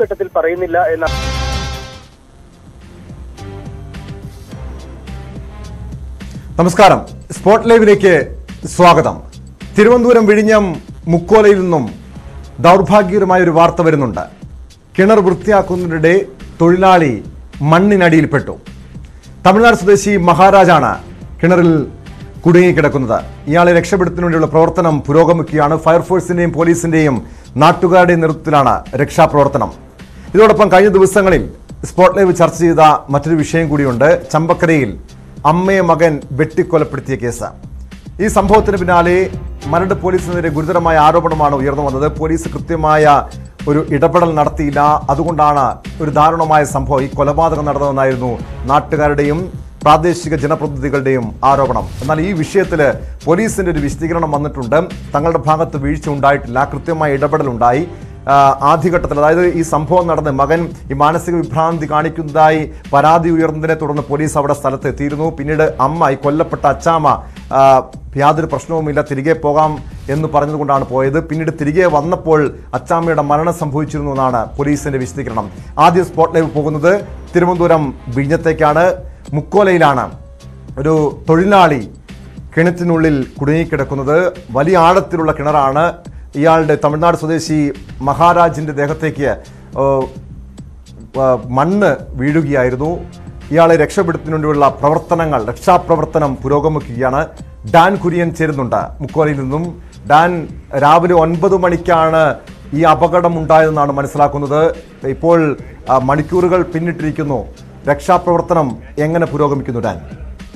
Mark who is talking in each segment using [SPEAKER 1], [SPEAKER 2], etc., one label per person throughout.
[SPEAKER 1] ഘട്ടത്തിൽ പറയുന്നില്ല എന്ന
[SPEAKER 2] നമസ്കാരം സ്പോട്ട് ലൈവിലേക്ക് സ്വാഗതം തിരുവനന്തപുരം വിഴിഞ്ഞം മുക്കോലയിൽ നിന്നും ദൗർഭാഗ്യകരമായ ഒരു വാർത്ത വരുന്നുണ്ട് കിണർ വൃത്തിയാക്കുന്നതിനിടെ തൊഴിലാളി മണ്ണിനടിയിൽപ്പെട്ടു തമിഴ്നാട് സ്വദേശി മഹാരാജാണ് കിണറിൽ കുടുങ്ങിക്കിടക്കുന്നത് ഇയാളെ രക്ഷപ്പെടുത്തുന്നതിന് വേണ്ടിയുള്ള പ്രവർത്തനം പുരോഗമിക്കുകയാണ് ഫയർഫോഴ്സിന്റെയും പോലീസിന്റെയും നാട്ടുകാരുടെയും നേതൃത്വത്തിലാണ് രക്ഷാപ്രവർത്തനം ഇതോടൊപ്പം കഴിഞ്ഞ ദിവസങ്ങളിൽ സ്പോട്ട് ലൈവ് ചർച്ച ചെയ്ത മറ്റൊരു വിഷയം കൂടിയുണ്ട് ചമ്പക്കരയിൽ അമ്മയെ മകൻ വെട്ടിക്കൊലപ്പെടുത്തിയ കേസ് ഈ സംഭവത്തിന് പിന്നാലെ മരട് പോലീസിനെതിരെ ഗുരുതരമായ ആരോപണമാണ് ഉയർന്നു വന്നത് പോലീസ് കൃത്യമായ ഒരു ഇടപെടൽ നടത്തിയില്ല അതുകൊണ്ടാണ് ഒരു ദാരുണമായ സംഭവം ഈ കൊലപാതകം നടന്നതെന്നായിരുന്നു നാട്ടുകാരുടെയും പ്രാദേശിക ജനപ്രതിനിധികളുടെയും ആരോപണം എന്നാൽ ഈ വിഷയത്തിൽ പോലീസിന്റെ ഒരു വിശദീകരണം വന്നിട്ടുണ്ട് തങ്ങളുടെ ഭാഗത്ത് വീഴ്ച ഉണ്ടായിട്ടില്ല കൃത്യമായ ഇടപെടലുണ്ടായി ആ, ആദ്യഘട്ടത്തിൽ അതായത് ഈ സംഭവം നടന്ന് മകൻ ഈ മാനസിക വിഭ്രാന്തി കാണിക്കുന്നതായി പരാതി ഉയർന്നതിനെ തുടർന്ന് പോലീസ് അവിടെ സ്ഥലത്ത് എത്തിയിരുന്നു പിന്നീട് അമ്മ ഈ കൊല്ലപ്പെട്ട അച്ചാമ്മ ആ, യാതൊരു പ്രശ്നവുമില്ല തിരികെ പോകാം എന്ന് പറഞ്ഞതുകൊണ്ടാണ് പോയത് പിന്നീട് തിരികെ വന്നപ്പോൾ അച്ചാമ്മയുടെ മരണം സംഭവിച്ചിരുന്നു എന്നാണ് പോലീസിന്റെ വിശദീകരണം ആദ്യം സ്പോട്ട് ലൈവ് പോകുന്നത് തിരുവനന്തപുരം വിഴിഞ്ഞത്തേക്കാണ് മുക്കോലയിലാണ് ഒരു തൊഴിലാളി കിണറ്റിനുള്ളിൽ കുടുങ്ങിക്കിടക്കുന്നത് വലിയ ആഴത്തിലുള്ള കിണറാണ് ഇയാളുടെ തമിഴ്നാട് സ്വദേശി മഹാരാജിന്റെ ദേഹത്തേക്ക് ഏ, ആ, മണ്ണ് വീഴുകയായിരുന്നു ഇയാളെ രക്ഷപ്പെടുത്തുന്നതിന് വേണ്ടിയുള്ള പ്രവർത്തനങ്ങൾ രക്ഷാപ്രവർത്തനം പുരോഗമിക്കുകയാണ് ഡാൻ കുര്യൻ ചേരുന്നുണ്ട് മുക്കോലയിൽ നിന്നും ഡാൻ രാവിലെ ഒൻപത് മണിക്കാണ് ഈ അപകടം ഉണ്ടായതെന്നാണ് മനസ്സിലാക്കുന്നത് ഇപ്പോൾ ആ, മണിക്കൂറുകൾ പിന്നിട്ടിരിക്കുന്നു രക്ഷാപ്രവർത്തനം എങ്ങനെ പുരോഗമിക്കുന്നു ഡാൻ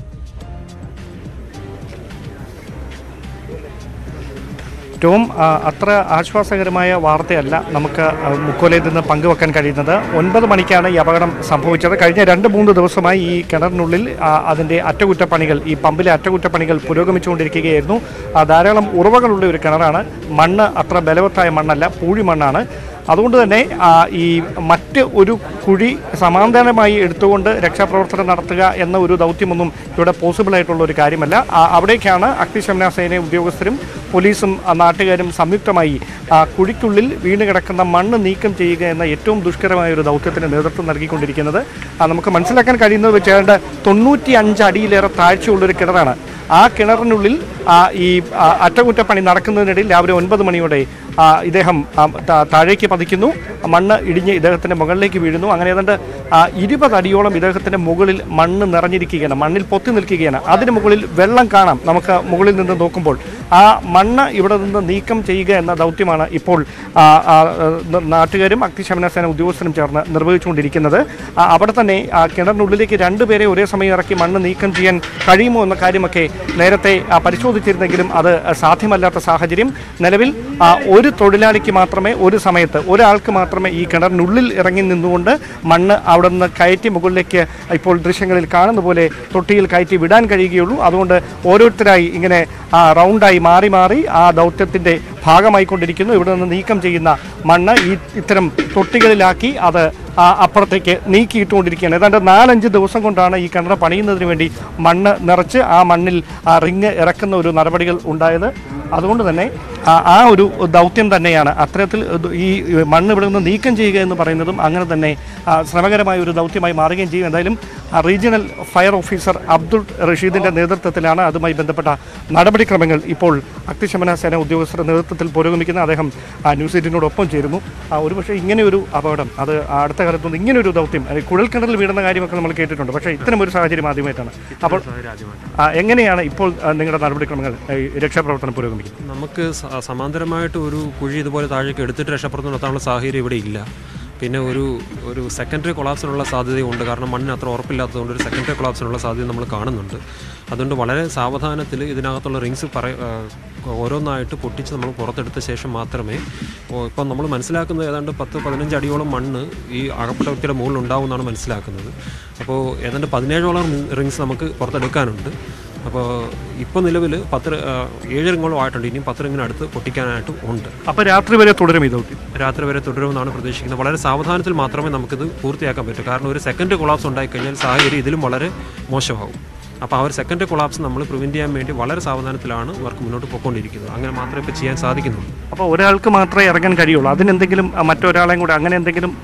[SPEAKER 3] ഏറ്റവും ആ, അത്ര ആശ്വാസകരമായ വാർത്തയല്ല നമുക്ക് ആ, മുക്കോലയിൽ നിന്ന് പങ്കുവെക്കാൻ കഴിയുന്നത് ഒൻപത് മണിക്കാണ് ഈ അപകടം സംഭവിച്ചത് കഴിഞ്ഞ രണ്ട് മൂന്ന് ദിവസമായി ഈ കിണറിനുള്ളിൽ ആ, അതിൻ്റെ അറ്റകുറ്റപ്പണികൾ ഈ പമ്പിലെ അറ്റകുറ്റപ്പണികൾ പുരോഗമിച്ചുകൊണ്ടിരിക്കുകയായിരുന്നു ആ, ധാരാളം ഉറവകളുള്ള ഒരു കിണറാണ് മണ്ണ് അത്ര ബലവത്തായ മണ്ണല്ല പൂഴി മണ്ണാണ് അതുകൊണ്ട് തന്നെ ആ, ഈ മറ്റ് ഒരു കുഴി സമാന്തരമായി എടുത്തുകൊണ്ട് രക്ഷാപ്രവർത്തനം നടത്തുക എന്ന ഒരു ദൗത്യമൊന്നും ഇവിടെ പോസിബിൾ ആയിട്ടുള്ള ഒരു കാര്യമല്ല ആ, അവിടേക്കാണ് അഗ്നിശമന സേന ഉദ്യോഗസ്ഥരും പോലീസും ആ, നാട്ടുകാരും സംയുക്തമായി ആ, കുഴിക്കുള്ളിൽ വീണ് കിടക്കുന്ന മണ്ണ് നീക്കം ചെയ്യുക എന്ന ഏറ്റവും ദുഷ്കരമായ ഒരു ദൗത്യത്തിന് നേതൃത്വം നൽകിക്കൊണ്ടിരിക്കുന്നത് ആ, നമുക്ക് മനസ്സിലാക്കാൻ കഴിയുന്നത് വെച്ച് ഏതാണ്ട് തൊണ്ണൂറ്റി അഞ്ച് അടിയിലേറെ താഴ്ചയുള്ളൊരു കിണറാണ് ആ കിണറിനുള്ളിൽ ആ, ഈ ആ, അറ്റകുറ്റപ്പണി നടക്കുന്നതിനിടയിൽ രാവിലെ ഒൻപത് മണിയോടെ ആ, ഇദ്ദേഹം ആ, താ- താഴേക്ക് പതിക്കുന്നു മണ്ണ് ഇടിഞ്ഞ് ഇദ്ദേഹത്തിൻ്റെ മുകളിലേക്ക് വീഴുന്നു അങ്ങനെ ഏതാണ്ട് ആ, ഇരുപത് അടിയോളം ഇദ്ദേഹത്തിൻ്റെ മുകളിൽ മണ്ണ് നിറഞ്ഞിരിക്കുകയാണ് മണ്ണിൽ പൊത്തി നിൽക്കുകയാണ് അതിന് മുകളിൽ വെള്ളം കാണാം നമുക്ക് മുകളിൽ നിന്ന് നോക്കുമ്പോൾ ആ മണ്ണ് ഇവിടെ നിന്ന് നീക്കം ചെയ്യുക എന്ന ദൗത്യമാണ് ഇപ്പോൾ ആ, ആ, ന- നാട്ടുകാരും അഗ്നിശമന സേന ഉദ്യോഗസ്ഥരും ചേർന്ന് നിർവഹിച്ചുകൊണ്ടിരിക്കുന്നത് ആ, അവിടെ തന്നെ ആ, കിണറിനുള്ളിലേക്ക് രണ്ടുപേരെ ഒരേ സമയം ഇറക്കി മണ്ണ് നീക്കം ചെയ്യാൻ കഴിയുമോ എന്ന കാര്യമൊക്കെ നേരത്തെ ആ, പരിശോധിച്ചിരുന്നെങ്കിലും അത് സാധ്യമല്ലാത്ത സാഹചര്യം നിലവിൽ ആ, ഒരു തൊഴിലാളിക്ക് മാത്രമേ ഒരു സമയത്ത് ഒരാൾക്ക് മാത്രമേ ഈ കിണറിനുള്ളിൽ ഇറങ്ങി നിന്നുകൊണ്ട് മണ്ണ് അവിടെ നിന്ന് കയറ്റി മുകളിലേക്ക് ഇപ്പോൾ ദൃശ്യങ്ങളിൽ കാണുന്ന പോലെ തൊട്ടിയിൽ കയറ്റി വിടാൻ കഴിയുകയുള്ളൂ അതുകൊണ്ട് ഓരോരുത്തരായി ഇങ്ങനെ ആ, റൗണ്ടായി മാറി മാറി ആ ദൗത്യത്തിൻ്റെ ഭാഗമായിക്കൊണ്ടിരിക്കുന്നു ഇവിടെ നിന്ന് നീക്കം ചെയ്യുന്ന മണ്ണ് ഈ ഇത്തരം തൊട്ടികളിലാക്കി അത് ആ, അപ്പുറത്തേക്ക് നീക്കിയിട്ടുകൊണ്ടിരിക്കുകയാണ് ഏതാണ്ട് നാലഞ്ച് ദിവസം കൊണ്ടാണ് ഈ കിണർ പണിയുന്നതിന് വേണ്ടി മണ്ണ് നിറച്ച് ആ മണ്ണിൽ ആ റിങ് ഇറക്കുന്ന ഒരു നടപടികൾ ഉണ്ടായത് അതുകൊണ്ട് തന്നെ ആ, ആ ഒരു ദൗത്യം തന്നെയാണ് അത്തരത്തിൽ ഇത് ഈ മണ്ണ് ഇവിടെ നിന്ന് നീക്കം ചെയ്യുക എന്ന് പറയുന്നതും അങ്ങനെ തന്നെ ആ, ശ്രമകരമായ ഒരു ദൗത്യമായി മാറുകയും ചെയ്യും എന്തായാലും ആ, റീജിയണൽ ഫയർ ഓഫീസർ അബ്ദുൾ റഷീദിൻ്റെ നേതൃത്വത്തിലാണ് അതുമായി ബന്ധപ്പെട്ട നടപടിക്രമങ്ങൾ ഇപ്പോൾ അഗ്നിശമന സേന ഉദ്യോഗസ്ഥരുടെ നേതൃത്വത്തിൽ പുരോഗമിക്കുന്ന അദ്ദേഹം ആ, ന്യൂസ് എയ്റ്റീനോടൊപ്പം ചേരുന്നു ആ, ഒരുപക്ഷെ ഇങ്ങനെ ഒരു അപകടം അത് അടുത്ത കാലത്തൊന്നും ഇങ്ങനെ ഒരു ദൗത്യം അത് കുഴൽക്കിണറിൽ വീടുന്ന കാര്യമൊക്കെ നമ്മൾ കേട്ടിട്ടുണ്ട് പക്ഷേ ഇത്തരം ഒരു സാഹചര്യം ആദ്യമായിട്ടാണ് അപ്പോൾ ആ, എങ്ങനെയാണ് ഇപ്പോൾ ആ, നിങ്ങളുടെ നടപടിക്രമങ്ങൾ ഈ രക്ഷാപ്രവർത്തനം പുരോഗമിക്കുന്നത്
[SPEAKER 4] നമുക്ക് സ- സമാന്തരമായിട്ട് ഒരു കുഴി ഇതുപോലെ താഴേക്ക് എടുത്തിട്ട് രക്ഷപ്പെടുത്തി നടത്താനുള്ള സാഹചര്യം ഇവിടെ ഇല്ല പിന്നെ ഒരു ഒരു സെക്കൻഡറി കൊളാപ്സിനുള്ള സാധ്യതയുണ്ട് കാരണം മണ്ണിന് അത്ര ഉറപ്പില്ലാത്തതുകൊണ്ട് ഒരു സെക്കൻഡറി കൊളാപ്സിനുള്ള സാധ്യത നമ്മൾ കാണുന്നുണ്ട് അതുകൊണ്ട് വളരെ സാവധാനത്തിൽ ഇതിനകത്തുള്ള റിങ്സ് പറ ആ, ഓരോന്നായിട്ട് പൊട്ടിച്ച് നമ്മൾ പുറത്തെടുത്ത ശേഷം മാത്രമേ ഓ, ഇപ്പം നമ്മൾ മനസ്സിലാക്കുന്നത് ഏതാണ്ട് പത്ത് പതിനഞ്ച് അടിയോളം മണ്ണ് ഈ അകപ്പെട്ട വ്യക്തിയുടെ മുകളിൽ ഉണ്ടാവുമെന്നാണ് മനസ്സിലാക്കുന്നത് അപ്പോൾ ഏതാണ്ട് പതിനേഴോളം റിങ്സ് നമുക്ക് പുറത്തെടുക്കാനുണ്ട് അപ്പോൾ ഇപ്പോൾ നിലവിൽ പത്ത് റി- ആ, ഏഴ് റിങ്ങോളം ആയിട്ടുണ്ട് ഇനിയും പത്ത് റിങ്ങിനടുത്ത് പൊട്ടിക്കാനായിട്ട് ഉണ്ട്
[SPEAKER 3] അപ്പോൾ രാത്രി വരെ തുടരും ഈ ദൗത്യം
[SPEAKER 4] രാത്രി വരെ തുടരുമെന്നാണ് പ്രതീക്ഷിക്കുന്നത് വളരെ സാവധാനത്തിൽ മാത്രമേ നമുക്കിത് പൂർത്തിയാക്കാൻ പറ്റൂ കാരണം ഒരു സെക്കൻഡ് കൊളാപ്സ് ഉണ്ടായിക്കഴിഞ്ഞാൽ സാഹചര്യം ഇതിലും വളരെ മോശമാകും അപ്പോൾ ആ ഒരു സെക്കൻഡ് കൊളാപ്സ് നമ്മൾ പ്രിവെൻറ്റ് ചെയ്യാൻ വേണ്ടി വളരെ സാവധാനത്തിലാണ് വർക്ക് മുന്നോട്ട് പോയിക്കൊണ്ടിരിക്കുന്നത് അങ്ങനെ മാത്രമേ ഇപ്പോൾ ചെയ്യാൻ സാധിക്കുന്നുള്ളൂ
[SPEAKER 3] അപ്പോൾ ഒരാൾക്ക് മാത്രമേ ഇറങ്ങാൻ കഴിയുള്ളൂ അതിനെന്തെങ്കിലും ആ, മറ്റൊരാളെയും കൂടെ അങ്ങനെ എന്തെങ്കിലും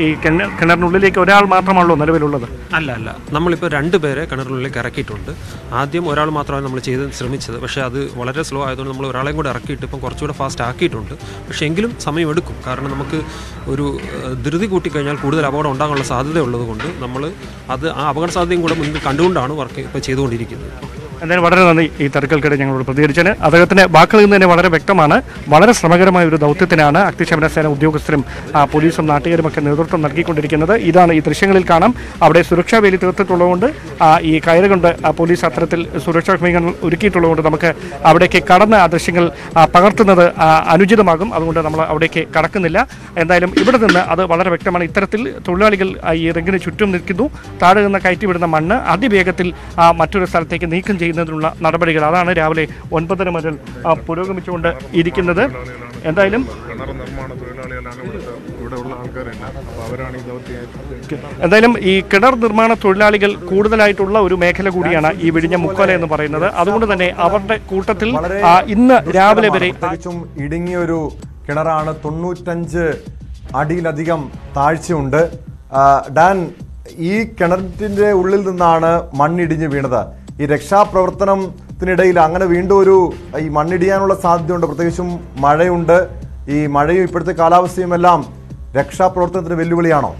[SPEAKER 3] ഈ കിണ കിണറിനുള്ളിലേക്ക് ഒരാൾ മാത്രമാണല്ലോ നിലവിലുള്ളത്
[SPEAKER 4] അല്ല അല്ല നമ്മളിപ്പോൾ രണ്ട് പേരെ കിണറിനുള്ളിലേക്ക് ഇറക്കിയിട്ടുണ്ട് ആദ്യം ഒരാൾ മാത്രമാണ് നമ്മൾ ചെയ്ത് ശ്രമിച്ചത് പക്ഷേ അത് വളരെ സ്ലോ ആയതുകൊണ്ട് നമ്മൾ ഒരാളെയും കൂടെ ഇറക്കിയിട്ട് ഇപ്പം കുറച്ചുകൂടെ ഫാസ്റ്റ് ആക്കിയിട്ടുണ്ട് പക്ഷേ എങ്കിലും സമയമെടുക്കും കാരണം നമുക്ക് ഒരു ഏഹ്, ധൃതി കൂട്ടിക്കഴിഞ്ഞാൽ കൂടുതൽ അപകടം ഉണ്ടാകാനുള്ള സാധ്യത ഉള്ളതുകൊണ്ട് നമ്മൾ അത് ആ അപകട സാധ്യതയും കൂടെ മുന്നിൽ കണ്ടുകൊണ്ടാണ് വർക്ക് ഇപ്പോൾ ചെയ്തുകൊണ്ടിരിക്കുന്നത്
[SPEAKER 3] എന്തായാലും വളരെ നന്ദി ഈ തിരക്കൽക്കിടെ ഞങ്ങളോട് പ്രതികരിച്ചതിന് അദ്ദേഹത്തിന്റെ വാക്കുകളിൽ നിന്ന് തന്നെ വളരെ വ്യക്തമാണ് വളരെ ശ്രമകരമായ ഒരു ദൗത്യത്തിനാണ് അഗ്നിശമന സേന ഉദ്യോഗസ്ഥരും ആ, പോലീസും നാട്ടുകാരും ഒക്കെ നേതൃത്വം നൽകിക്കൊണ്ടിരിക്കുന്നത് ഇതാണ് ഈ ദൃശ്യങ്ങളിൽ കാണാം അവിടെ സുരക്ഷാ വേലി തീർത്തിട്ടുള്ളതുകൊണ്ട് ആ, ഈ കയറ് കൊണ്ട് ആ, പോലീസ് അത്തരത്തിൽ സുരക്ഷാ ക്രമീകരണങ്ങൾ ഒരുക്കിയിട്ടുള്ളതുകൊണ്ട് നമുക്ക് അവിടേക്ക് കടന്ന് ആ ദൃശ്യങ്ങൾ ആ, പകർത്തുന്നത് ആ, അനുചിതമാകും അതുകൊണ്ട് നമ്മൾ അവിടേക്ക് കടക്കുന്നില്ല എന്തായാലും ഇവിടെ നിന്ന് അത് വളരെ വ്യക്തമാണ് ഇത്തരത്തിൽ തൊഴിലാളികൾ ആ, ഈ റിങ്ങിന് ചുറ്റും നിൽക്കുന്നു താഴെ നിന്ന് കയറ്റിവിടുന്ന മണ്ണ് അതിവേഗത്തിൽ ആ, മറ്റൊരു സ്ഥലത്തേക്ക് നീക്കം ചെയ്യുന്നതിനുള്ള നടപടികൾ അതാണ് രാവിലെ ഒൻപതര മുതൽ ആ, പുരോഗമിച്ചുകൊണ്ട് ഇരിക്കുന്നത് എന്തായാലും
[SPEAKER 1] കിണർ നിർമ്മാണ തൊഴിലാളികളാണ് ഇവിടുത്തെ ഇവിടെ ഉള്ള ആൾക്കാരെല്ലാം അപ്പോൾ അവരാണ് ഈ ദൗത്യം
[SPEAKER 3] എന്തായാലും ഈ കിണർ നിർമ്മാണ തൊഴിലാളികൾ കൂടുതലായിട്ടുള്ള ഒരു മേഖല കൂടിയാണ് ഈ വിഴിഞ്ഞ മുക്കോല എന്ന് പറയുന്നത് അതുകൊണ്ട് തന്നെ അവരുടെ കൂട്ടത്തിൽ
[SPEAKER 2] വളരെ
[SPEAKER 3] ആ, ഇന്ന് രാവിലെ വരെ
[SPEAKER 2] പ്രത്യേകിച്ചും ഇടുങ്ങിയൊരു കിണറാണ് തൊണ്ണൂറ്റഞ്ച് അടിയിലധികം താഴ്ചയുണ്ട് ആ, ഡാൻ ഈ കിണറ്റിന്റെ ഉള്ളിൽ നിന്നാണ് മണ്ണിടിഞ്ഞ് വീണത് ഈ രക്ഷാപ്രവർത്തനത്തിനിടയിൽ അങ്ങനെ വീണ്ടും ഒരു ഈ മണ്ണിടിയാനുള്ള സാധ്യതയുണ്ട് പ്രത്യേകിച്ചും മഴയുണ്ട് ഈ മഴയും ഇപ്പോഴത്തെ കാലാവസ്ഥയും എല്ലാം രക്ഷാപ്രവർത്തനത്തിന് വെല്ലുവിളിയാണോ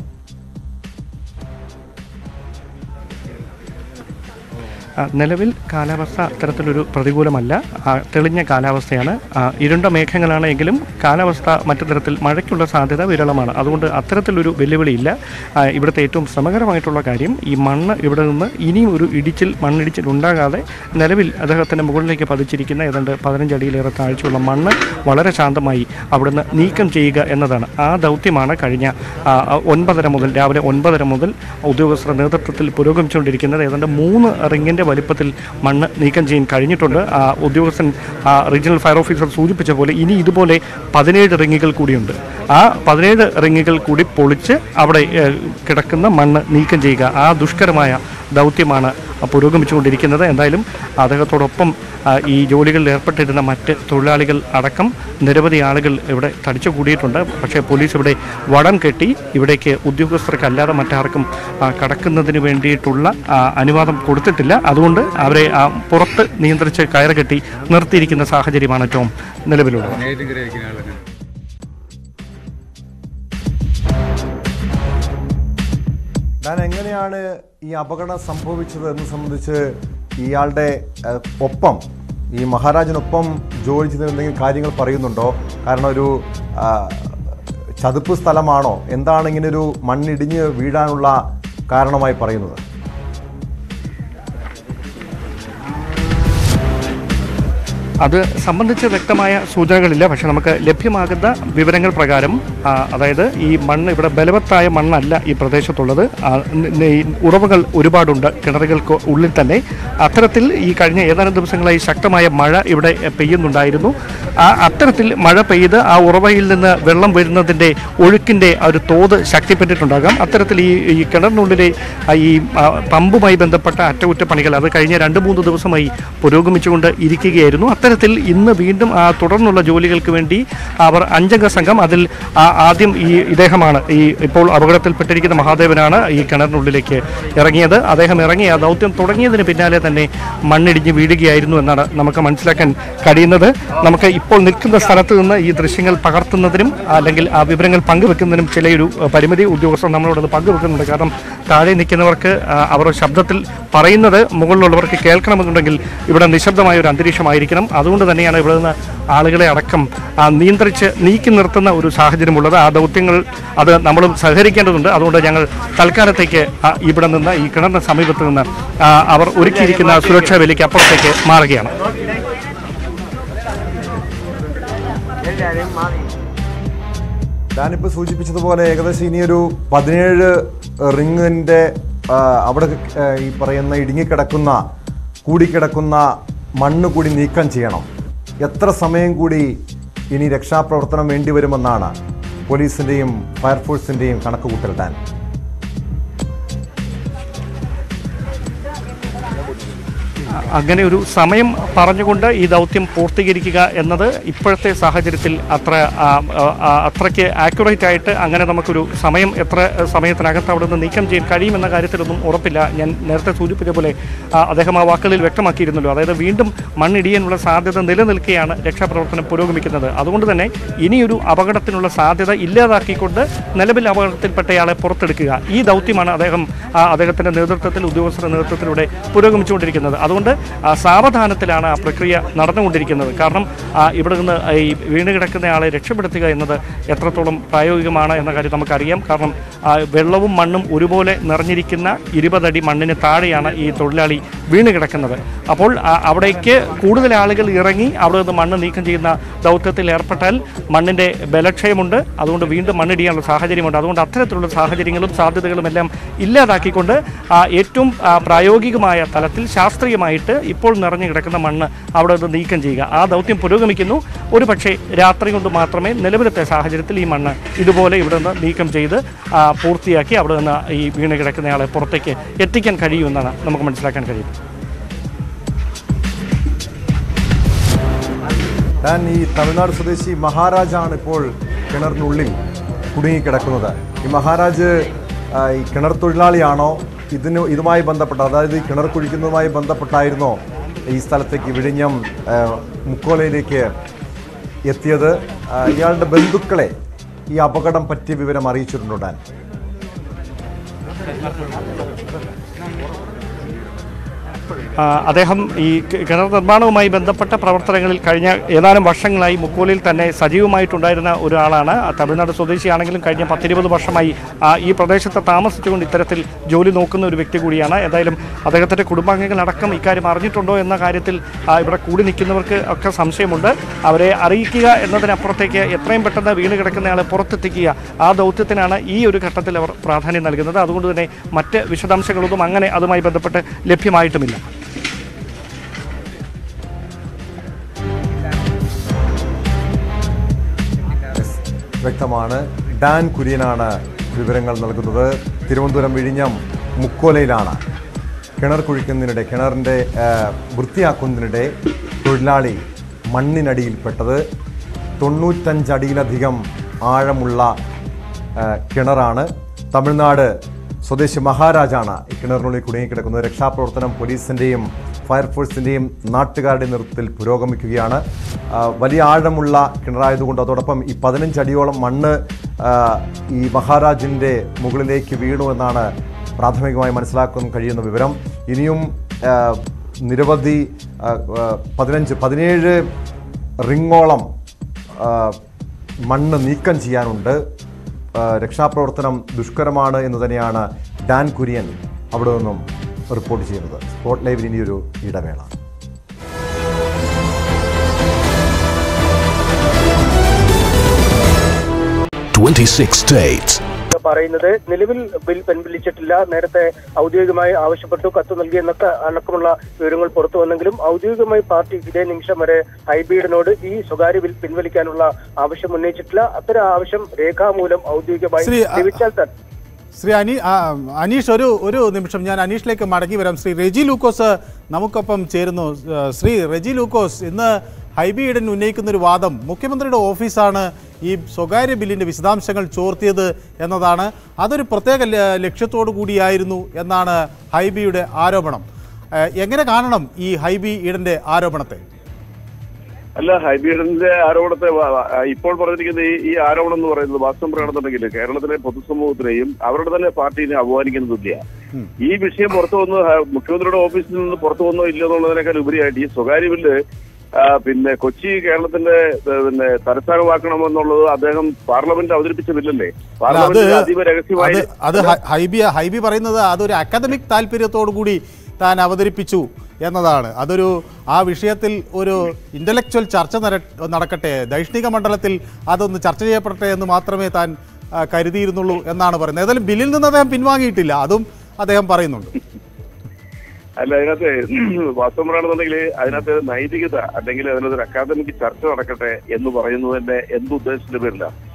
[SPEAKER 3] ആ, നിലവിൽ കാലാവസ്ഥ അത്തരത്തിലൊരു പ്രതികൂലമല്ല ആ, തെളിഞ്ഞ കാലാവസ്ഥയാണ് ആ, ഇരുണ്ട മേഘങ്ങളാണെങ്കിലും കാലാവസ്ഥ മറ്റു തരത്തിൽ മഴയ്ക്കുള്ള സാധ്യത വിരളമാണ് അതുകൊണ്ട് അത്തരത്തിലൊരു വെല്ലുവിളിയില്ല ആ, ഇവിടുത്തെ ഏറ്റവും ശ്രമകരമായിട്ടുള്ള കാര്യം ഈ മണ്ണ് ഇവിടെ നിന്ന് ഇനിയും ഒരു ഇടിച്ചിൽ മണ്ണിടിച്ചിൽ ഉണ്ടാകാതെ നിലവിൽ അദ്ദേഹത്തിൻ്റെ മുകളിലേക്ക് പതിച്ചിരിക്കുന്ന ഏതാണ്ട് പതിനഞ്ചടിയിലേറെ താഴ്ചയുള്ള മണ്ണ് വളരെ ശാന്തമായി അവിടുന്ന് നീക്കം ചെയ്യുക എന്നതാണ് ആ ദൗത്യമാണ് കഴിഞ്ഞ ആ, ഒൻപതര മുതൽ രാവിലെ ഒൻപതര മുതൽ ഉദ്യോഗസ്ഥരുടെ നേതൃത്വത്തിൽ പുരോഗമിച്ചുകൊണ്ടിരിക്കുന്നത് ഏതാണ്ട് മൂന്ന് റിങ്ങിൻ്റെ വലിപ്പത്തിൽ മണ്ണ് നീക്കം ചെയ്യാൻ കഴിഞ്ഞിട്ടുണ്ട് ആ, ഉദ്യോഗസ്ഥൻ ആ, റീജിയണൽ ഫയർ ഓഫീസർ സൂചിപ്പിച്ച പോലെ ഇനി ഇതുപോലെ പതിനേഴ് റിങ്ങുകൾ കൂടിയുണ്ട് ആ പതിനേഴ് റിങ്ങുകൾ കൂടി പൊളിച്ച് അവിടെ ഏ, കിടക്കുന്ന മണ്ണ് നീക്കം ചെയ്യുക ആ ദുഷ്കരമായ ദൗത്യമാണ് പുരോഗമിച്ചുകൊണ്ടിരിക്കുന്നത് എന്തായാലും അദ്ദേഹത്തോടൊപ്പം ആ, ഈ ജോലികളിൽ ഏർപ്പെട്ടിരുന്ന മറ്റ് തൊഴിലാളികൾ അടക്കം നിരവധി ആളുകൾ ഇവിടെ തടിച്ചു കൂടിയിട്ടുണ്ട് പക്ഷേ പോലീസ് ഇവിടെ വടം കെട്ടി ഇവിടേക്ക് ഉദ്യോഗസ്ഥർക്ക് അല്ലാതെ മറ്റാർക്കും ആ, കടക്കുന്നതിന് വേണ്ടിയിട്ടുള്ള ആ, അനുവാദം കൊടുത്തിട്ടില്ല അതുകൊണ്ട് അവരെ ആ, പുറത്ത് നിയന്ത്രിച്ച് കയറ് കെട്ടി നിർത്തിയിരിക്കുന്ന സാഹചര്യമാണ് ടോം നിലവിലുള്ളത്
[SPEAKER 2] ഞാൻ എങ്ങനെയാണ് ഈ അപകടം സംഭവിച്ചത് എന്ന് സംബന്ധിച്ച് ഇയാളുടെ ഏഹ്, ഒപ്പം ഈ മഹാരാജനൊപ്പം ജോലി ചെയ്ത എന്തെങ്കിലും കാര്യങ്ങൾ പറയുന്നുണ്ടോ കാരണം ഒരു ആ, ചതുപ്പ് സ്ഥലമാണോ എന്താണ് ഇങ്ങനെ ഒരു മണ്ണിടിഞ്ഞ് വീഴാനുള്ള കാരണമായി പറയുന്നത്
[SPEAKER 3] അത് സംബന്ധിച്ച് വ്യക്തമായ സൂചനകളില്ല പക്ഷെ നമുക്ക് ലഭ്യമാകുന്ന വിവരങ്ങൾ പ്രകാരം ആ, അതായത് ഈ മണ്ണ് ഇവിടെ ബലവത്തായ മണ്ണല്ല ഈ പ്രദേശത്തുള്ളത് ആ, ന- ന- ഈ ഉറവുകൾ ഒരുപാടുണ്ട് കിണറുകൾക്ക് ഉള്ളിൽ തന്നെ അത്തരത്തിൽ ഈ കഴിഞ്ഞ ഏതാനും ദിവസങ്ങളായി ശക്തമായ മഴ ഇവിടെ എ, പെയ്യുന്നുണ്ടായിരുന്നു ആ അത്തരത്തിൽ മഴ പെയ്ത് ആ ഉറവയിൽ നിന്ന് വെള്ളം വരുന്നതിൻ്റെ ഒഴുക്കിൻ്റെ ആ ഒരു തോത് ശക്തിപ്പെട്ടിട്ടുണ്ടാകാം അത്തരത്തിൽ ഈ ഈ കിണറിനുള്ളിലെ ആ, ഈ ആ, പമ്പുമായി ബന്ധപ്പെട്ട അറ്റകുറ്റപ്പണികൾ അത് കഴിഞ്ഞ രണ്ട് മൂന്ന് ദിവസമായി പുരോഗമിച്ചുകൊണ്ട് ഇരിക്കുകയായിരുന്നു അത്തരത്തിൽ ഇന്ന് വീണ്ടും ആ തുടർന്നുള്ള ജോലികൾക്ക് വേണ്ടി അവർ അഞ്ചംഗ സംഘം അതിൽ ആ ആദ്യം ഈ ഇദ്ദേഹമാണ് ഈ ഇപ്പോൾ അപകടത്തിൽപ്പെട്ടിരിക്കുന്ന മഹാദേവനാണ് ഈ കിണറിനുള്ളിലേക്ക് ഇറങ്ങിയത് അദ്ദേഹം ഇറങ്ങി ആ ദൗത്യം തുടങ്ങിയതിന് പിന്നാലെ തന്നെ മണ്ണിടിഞ്ഞ് വീഴുകയായിരുന്നു എന്നാണ് നമുക്ക് മനസ്സിലാക്കാൻ കഴിയുന്നത് നമുക്ക് ഇപ്പോൾ നിൽക്കുന്ന സ്ഥലത്ത് നിന്ന് ഈ ദൃശ്യങ്ങൾ പകർത്തുന്നതിനും അല്ലെങ്കിൽ ആ വിവരങ്ങൾ പങ്കുവെക്കുന്നതിനും ചിലയൊരു അഹ്, പരിമിതി ഉദ്യോഗസ്ഥർ നമ്മളോട് പങ്കുവെക്കുന്നുണ്ട് കാരണം താഴെ നിൽക്കുന്നവർക്ക് ആ, അവർ ശബ്ദത്തിൽ പറയുന്നത് മുകളിലുള്ളവർക്ക് കേൾക്കണമെന്നുണ്ടെങ്കിൽ ഇവിടെ നിശബ്ദമായ ഒരു അന്തരീക്ഷമായിരിക്കണം അതുകൊണ്ട് തന്നെയാണ് ഇവിടെ നിന്ന് ആളുകളെ അടക്കം ആ, നിയന്ത്രിച്ച് നീക്കി നിർത്തുന്ന ഒരു സാഹചര്യമുള്ളത് ആ ദൗത്യങ്ങൾ അത് നമ്മളും സഹകരിക്കേണ്ടതുണ്ട് അതുകൊണ്ട് ഞങ്ങൾ തൽക്കാലത്തേക്ക് ആ, ഇവിടെ നിന്ന് ഈ കിണറിന് സമീപത്ത് നിന്ന് ആ, അവർ ഒരുക്കിയിരിക്കുന്ന സുരക്ഷാ വേലിക്ക് അപ്പുറത്തേക്ക് മാറുകയാണ്
[SPEAKER 2] ഞാനിപ്പോൾ സൂചിപ്പിച്ചതുപോലെ ഏകദേശം ഇനിയൊരു പതിനേഴ് റിങ്ങിൻ്റെ അവിടെ ആ, ഈ പറയുന്ന ഇടുങ്ങിക്കിടക്കുന്ന കൂടിക്കിടക്കുന്ന മണ്ണ് കൂടി നീക്കം ചെയ്യണം എത്ര സമയം കൂടി ഇനി രക്ഷാപ്രവർത്തനം വേണ്ടിവരുമെന്നാണ് പോലീസിൻ്റെയും ഫയർഫോഴ്സിൻ്റെയും കണക്ക് കൂട്ടൽ താൻ
[SPEAKER 3] അങ്ങനെ ഒരു സമയം പറഞ്ഞുകൊണ്ട് ഈ ദൗത്യം പൂർത്തീകരിക്കുക എന്നത് ഇപ്പോഴത്തെ സാഹചര്യത്തിൽ അത്ര ആ, ആ, ആ, അത്രയ്ക്ക് ആക്യുറേറ്റ് ആയിട്ട് അങ്ങനെ നമുക്കൊരു സമയം എത്ര സമയത്തിനകത്ത് അവിടെ നിന്ന് നീക്കം ചെയ്യാൻ കഴിയുമെന്ന കാര്യത്തിലൊന്നും ഉറപ്പില്ല ഞാൻ നേരത്തെ സൂചിപ്പിച്ച പോലെ ആ, അദ്ദേഹം ആ വാക്കുകളിൽ വ്യക്തമാക്കിയിരുന്നല്ലോ അതായത് വീണ്ടും മണ്ണിടിയാനുള്ള സാധ്യത നിലനിൽക്കുകയാണ് രക്ഷാപ്രവർത്തനം പുരോഗമിക്കുന്നത് അതുകൊണ്ട് തന്നെ ഇനിയൊരു അപകടത്തിനുള്ള സാധ്യത ഇല്ലാതാക്കിക്കൊണ്ട് നിലവിൽ അപകടത്തിൽപ്പെട്ടയാളെ പുറത്തെടുക്കുക ഈ ദൗത്യമാണ് അദ്ദേഹം ആ, അദ്ദേഹത്തിൻ്റെ നേതൃത്വത്തിൽ ഉദ്യോഗസ്ഥരുടെ നേതൃത്വത്തിലൂടെ പുരോഗമിച്ചുകൊണ്ടിരിക്കുന്നത് അതുകൊണ്ട് ആ, സാവധാനത്തിലാണ് ആ പ്രക്രിയ നടന്നുകൊണ്ടിരിക്കുന്നത് കാരണം ആ, ഇവിടെ നിന്ന് ഈ വീണ് കിടക്കുന്ന ആളെ രക്ഷപ്പെടുത്തുക എന്നത് എത്രത്തോളം പ്രായോഗികമാണ് എന്ന കാര്യം നമുക്കറിയാം കാരണം ആ, വെള്ളവും മണ്ണും ഒരുപോലെ നിറഞ്ഞിരിക്കുന്ന ഇരുപതടി മണ്ണിന് താഴെയാണ് ഈ തൊഴിലാളി വീണ് കിടക്കുന്നത് അപ്പോൾ ആ, അവിടേക്ക് കൂടുതൽ ആളുകൾ ഇറങ്ങി അവിടെ നിന്ന് മണ്ണ് നീക്കം ചെയ്യുന്ന ദൗത്യത്തിൽ ഏർപ്പെട്ടാൽ മണ്ണിൻ്റെ ബലക്ഷയമുണ്ട് അതുകൊണ്ട് വീണ്ടും മണ്ണിടിയാനുള്ള സാഹചര്യമുണ്ട് അതുകൊണ്ട് അത്തരത്തിലുള്ള സാഹചര്യങ്ങളും സാധ്യതകളും എല്ലാം ഇല്ലാതാക്കിക്കൊണ്ട് ആ, ഏറ്റവും ആ, പ്രായോഗികമായ തലത്തിൽ ശാസ്ത്രീയമായിട്ട് ഇപ്പോൾ നിറഞ്ഞു കിടക്കുന്ന മണ്ണ് അവിടെ നിന്ന് നീക്കം ചെയ്യുക ആ ദൗത്യം പുരോഗമിക്കുന്നു ഒരു പക്ഷേ രാത്രി കൊണ്ട് മാത്രമേ നിലവിലത്തെ സാഹചര്യത്തിൽ ഈ മണ്ണ് ഇതുപോലെ ഇവിടെ നിന്ന് നീക്കം ചെയ്ത് ആ, പൂർത്തിയാക്കി അവിടെ നിന്ന് ഈ വീണ് കിടക്കുന്നയാളെ പുറത്തേക്ക് എത്തിക്കാൻ കഴിയുമെന്നാണ് നമുക്ക് മനസ്സിലാക്കാൻ കഴിയുന്നത്
[SPEAKER 2] ഞാൻ ഈ തമിഴ്നാട് സ്വദേശി മഹാരാജാണ് ഇപ്പോൾ കിണറിനുള്ളിൽ കുടുങ്ങിക്കിടക്കുന്നത് ഈ മഹാരാജ് ആ, ഈ കിണർ തൊഴിലാളിയാണോ ഇതിന് ഇതുമായി ബന്ധപ്പെട്ട അതായത് ഈ കിണർ കുഴിക്കുന്നതുമായി ബന്ധപ്പെട്ടായിരുന്നോ ഈ സ്ഥലത്തേക്ക് വിഴിഞ്ഞം ആ, മുക്കോലയിലേക്ക് എത്തിയത് ആ, ഇയാളുടെ ബന്ധുക്കളെ ഈ അപകടം പറ്റിയ വിവരം അറിയിച്ചിട്ടുണ്ടോ ഡാൻ
[SPEAKER 3] ആ, അദ്ദേഹം ഈ കി- കിണർ നിർമ്മാണവുമായി ബന്ധപ്പെട്ട പ്രവർത്തനങ്ങളിൽ കഴിഞ്ഞ ഏതാനും വർഷങ്ങളായി മുക്കോലിൽ തന്നെ സജീവമായിട്ടുണ്ടായിരുന്ന ഒരാളാണ് ആ, തമിഴ്നാട് സ്വദേശിയാണെങ്കിലും കഴിഞ്ഞ പത്തിരുപത് വർഷമായി ആ, ഈ പ്രദേശത്ത് താമസിച്ചുകൊണ്ട് ഇത്തരത്തിൽ ജോലി നോക്കുന്ന ഒരു വ്യക്തി കൂടിയാണ് ഏതായാലും അദ്ദേഹത്തിൻ്റെ കുടുംബാംഗങ്ങളടക്കം ഇക്കാര്യം അറിഞ്ഞിട്ടുണ്ടോ എന്ന കാര്യത്തിൽ ആ, ഇവിടെ കൂടി നിൽക്കുന്നവർക്ക് ഒക്കെ സംശയമുണ്ട് അവരെ അറിയിക്കുക എന്നതിനപ്പുറത്തേക്ക് എത്രയും പെട്ടെന്ന് വീണ് കിടക്കുന്നയാളെ പുറത്തെത്തിക്കുക ആ ദൗത്യത്തിനാണ് ഈ ഒരു ഘട്ടത്തിൽ അവർ പ്രാധാന്യം നൽകുന്നത് അതുകൊണ്ട് തന്നെ മറ്റ് വിശദാംശങ്ങളൊന്നും അങ്ങനെ അതുമായി ബന്ധപ്പെട്ട് ലഭ്യമായിട്ടുമില്ല
[SPEAKER 2] വ്യക്തമാണ് ഡാൻ കുര്യനാണ് വിവരങ്ങൾ നൽകുന്നത് തിരുവനന്തപുരം വിഴിഞ്ഞം മുക്കോലയിലാണ് കിണർ കുഴിക്കുന്നതിനിടെ കിണറിൻ്റെ ആ, വൃത്തിയാക്കുന്നതിനിടെ തൊഴിലാളി മണ്ണിനടിയിൽപ്പെട്ടത് തൊണ്ണൂറ്റഞ്ചടിയിലധികം ആഴമുള്ള ആ, കിണറാണ് തമിഴ്നാട് സ്വദേശി മഹാരാജാണ് ഈ കിണറിനുള്ളിൽ കുടുങ്ങിക്കിടക്കുന്നത് രക്ഷാപ്രവർത്തനം പോലീസിൻ്റെയും ഫയർഫോഴ്സിൻ്റെയും നാട്ടുകാരുടെ നേതൃത്വത്തിൽ പുരോഗമിക്കുകയാണ് ആ, വലിയ ആഴമുള്ള കിണറായതുകൊണ്ട് അതോടൊപ്പം ഈ പതിനഞ്ചടിയോളം മണ്ണ് ആ, ഈ മഹാരാജിൻ്റെ മുകളിലേക്ക് വീണു എന്നാണ് പ്രാഥമികമായി മനസ്സിലാക്കാൻ കഴിയുന്ന വിവരം ഇനിയും ആ, നിരവധി ആ, ആ, പതിനഞ്ച് പതിനേഴ് റിങ്ങോളം ആ, മണ്ണ് നീക്കം ചെയ്യാനുണ്ട് ആ, രക്ഷാപ്രവർത്തനം ദുഷ്കരമാണ് എന്ന് തന്നെയാണ് ഡാൻ കുര്യൻ അവിടെ നിന്നും റിപ്പോർട്ട് ചെയ്യുന്നത് സ്പോട്ട് ലൈവിൽ ഇനിയൊരു ഇടവേള
[SPEAKER 5] 26 states.
[SPEAKER 6] പറയുന്നത് നിലവിൽ ബിൽ പിൻവലിച്ചിട്ടില്ല നേരത്തെ ഔദ്യോഗികമായി ആവശ്യപ്പെട്ടു കത്ത് നൽകിയെന്നൊക്കെ അടക്കമുള്ള വിവരങ്ങൾ പുറത്തു വന്നെങ്കിലും ഔദ്യോഗികമായി പാർട്ടി ഇതേ നിമിഷം വരെ ഹൈബീഡിനോട് ഈ സ്വകാര്യ ബിൽ പിൻവലിക്കാനുള്ള ആവശ്യം ഉന്നയിച്ചിട്ടില്ല അത്തരം ആവശ്യം രേഖാമൂലം ഔദ്യോഗികമായി
[SPEAKER 7] ശ്രീ, അ-
[SPEAKER 6] ലഭിച്ചാൽ തന്നെ
[SPEAKER 7] ശ്രീ അനി ആ, അനീഷ് ഒരു ഒരു നിമിഷം ഞാൻ അനീഷിലേക്ക് മടങ്ങി വരാം ശ്രീ റെജി ലൂക്കോസ് നമുക്കൊപ്പം ചേരുന്നു ആ, ശ്രീ റെജി ലൂക്കോസ് ഇന്ന് ഹൈബി ഈഡൻ ഉന്നയിക്കുന്ന ഒരു വാദം മുഖ്യമന്ത്രിയുടെ ഓഫീസാണ് ഈ സ്വകാര്യ ബില്ലിൻ്റെ വിശദാംശങ്ങൾ ചോർത്തിയത് എന്നതാണ് അതൊരു പ്രത്യേക ല- ലക്ഷ്യത്തോടു കൂടിയായിരുന്നു എന്നാണ് ഹൈബിയുടെ ആരോപണം ആ, എങ്ങനെ കാണണം ഈ ഹൈബി ഈഡൻ്റെ ആരോപണത്തെ
[SPEAKER 8] അല്ല ഹൈബീഡന്റെ ആരോപണത്തെ വ- വ- ഇപ്പോൾ പറഞ്ഞിരിക്കുന്ന ഈ ഈ ആരോപണം എന്ന് പറയുന്നത് വാസ്തവം പറയുകയാണെന്നുണ്ടെങ്കിൽ കേരളത്തിലെ പൊതുസമൂഹത്തിനെയും അവരുടെ തന്നെ പാർട്ടിനെ അപമാനിക്കുന്നതില്ല ഈ വിഷയം പുറത്തു വന്ന് ഹ- മുഖ്യമന്ത്രിയുടെ ഓഫീസിൽ നിന്ന് പുറത്തു വന്നോ ഇല്ലയോ എന്നുള്ളതിനേക്കാൾ ഉപരിയായിട്ട് ഈ സ്വകാര്യ ബില്ല് ആ, പിന്നെ കൊച്ചി കേരളത്തിന്റെ ഏ, പിന്നെ തലസ്ഥാനമാക്കണമെന്നുള്ളത് അദ്ദേഹം പാർലമെന്റ് അവതരിപ്പിച്ച ബില്ലല്ലേ
[SPEAKER 7] അല്ല, അത്
[SPEAKER 8] പാർലമെന്റ് അതീവ രഹസ്യമായി
[SPEAKER 7] അത് അത് ഹ- ഹൈബി ഹൈബി പറയുന്നത് അതൊരു അക്കാദമിക് താല്പര്യത്തോടു കൂടി താൻ അവതരിപ്പിച്ചു എന്നതാണ് അതൊരു ആ വിഷയത്തിൽ ഒരു ഇന്റലക്ച്വൽ ചർച്ച നര- നടക്കട്ടെ ദൈഷ്ണിക മണ്ഡലത്തിൽ അതൊന്ന് ചർച്ച ചെയ്യപ്പെടട്ടെ എന്ന് മാത്രമേ താൻ ആ, കരുതിയിരുന്നുള്ളൂ എന്നാണ് പറയുന്നത് ഏതായാലും ബില്ലിൽ നിന്ന് അദ്ദേഹം പിൻവാങ്ങിയിട്ടില്ല അതും അദ്ദേഹം പറയുന്നുണ്ട്
[SPEAKER 8] അല്ല അതിനകത്ത് വാസ്തവം പറയുകയാണെന്നുണ്ടെങ്കിൽ അതിനകത്ത് നൈതികത അല്ലെങ്കിൽ അതിനകത്ത് ഒരു അക്കാദമിക് ചർച്ച നടക്കട്ടെ എന്ന് പറയുന്നതിന്റെ എന്തുദ്ദേശത്തിന്റെ പേരില്ല